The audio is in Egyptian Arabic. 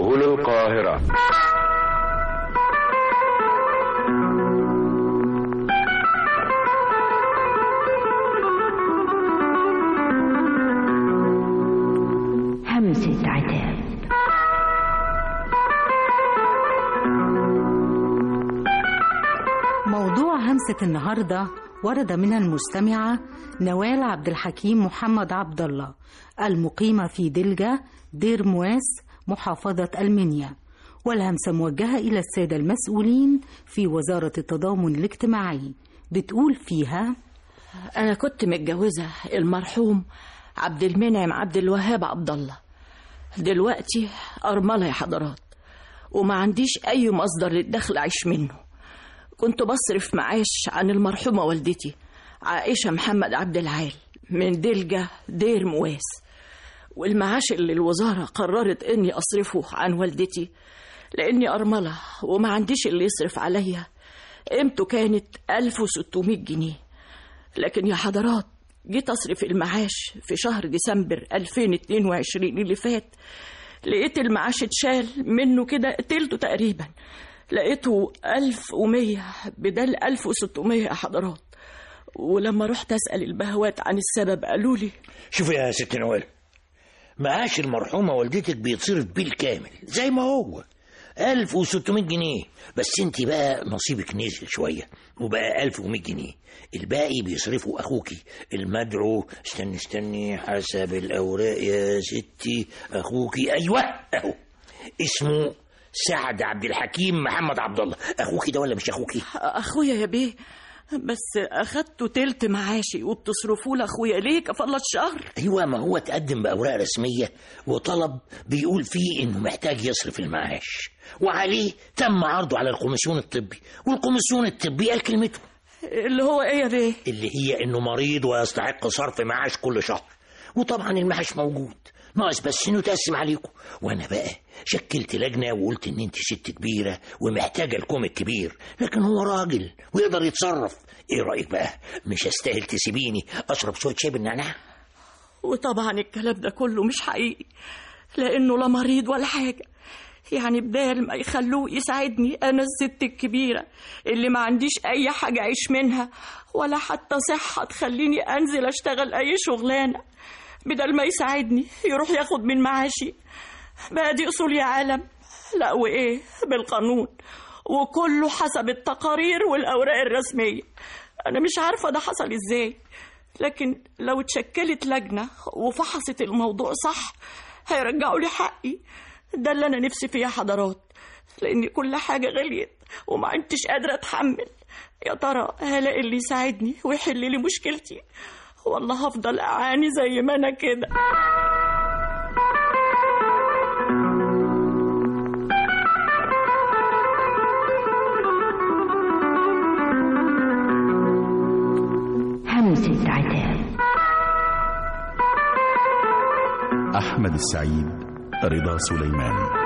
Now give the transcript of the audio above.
سبل القاهرة همسة عتاب موضوع همسة النهاردة ورد من المستمعة نوال عبد الحكيم محمد عبد الله المقيمة في دلجة دير مواس محافظة المنيا والهمسة موجهة إلى السادة المسؤولين في وزارة التضامن الاجتماعي بتقول فيها أنا كنت متجوزة المرحوم عبد المنعم عبد الوهاب عبد الله دلوقتي أرملة يا حضرات وما عنديش أي مصدر للدخل أعيش منه كنت بصرف معاش عن المرحومة والدتي عائشة محمد عبد العال من دلجة دير مواس والمعاش اللي الوزارة قررت إني أصرفه عن والدتي لأني أرملة وما عنديش اللي يصرف عليا قيمته كانت 1600 جنيه لكن يا حضرات جيت أصرف المعاش في شهر ديسمبر 2022 اللي فات لقيت المعاش اتشال منه كده تلته تقريبا لقيته 1100 بدل 1600 يا حضرات ولما رحت أسأل البهوات عن السبب قالوا لي شوفي يا ست نوال معاش المرحومة والدتك بيتصرف بالكامل زي ما هو 1600 جنيه بس انت بقى نصيبك نزل شوية وبقى 1100 جنيه الباقي بيصرفه اخوكي المدعو استني استني حسب الاوراق يا ستي اخوكي ايوه اهو اسمه سعد عبد الحكيم محمد عبد الله اخوكي ده ولا مش اخوكي أخويا يا بيه بس أخدته تلت معاشي وبتصرفوه لأخويا ليه كفالة الشهر ايوه ما هو اتقدم باوراق رسميه وطلب بيقول فيه انه محتاج يصرف المعاش وعليه تم عرضه على الكوميسيون الطبي والكوميسيون الطبي قال كلمته اللي هو إيه يا بيه اللي هي انه مريض ويستحق صرف معاش كل شهر وطبعا المعاش موجود ناقص بس انه يتقسم عليكم وانا بقى شكلت لجنه وقلت ان انت ست كبيره ومحتاجه الكوم الكبير لكن هو راجل ويقدر يتصرف ايه رايك بقى مش هستاهل تسيبيني اشرب شويه شاي بالنعناع وطبعا الكلام ده كله مش حقيقي لأنه لا مريض ولا حاجة يعني بدال ما يخلوه يساعدني أنا الست الكبيرة اللي ما عنديش أي حاجة أعيش منها ولا حتى صحة تخليني أنزل أشتغل أي شغلانة بدل ما يساعدني يروح ياخد من معاشي بقى دي أصول يا عالم لا وإيه بالقانون وكله حسب التقارير والأوراق الرسمية أنا مش عارفة ده حصل إزاي لكن لو اتشكلت لجنة وفحصت الموضوع صح هيرجعوا لي حقي ده اللي أنا نفسي فيه يا حضرات لأن كل حاجة غليت وما عدتش قادرة أتحمل يا ترى هلاقي اللي يساعدني ويحل لي مشكلتي والله هفضل أعاني زي ما أنا كده همسة عتاب أحمد السعيد رضا سليمان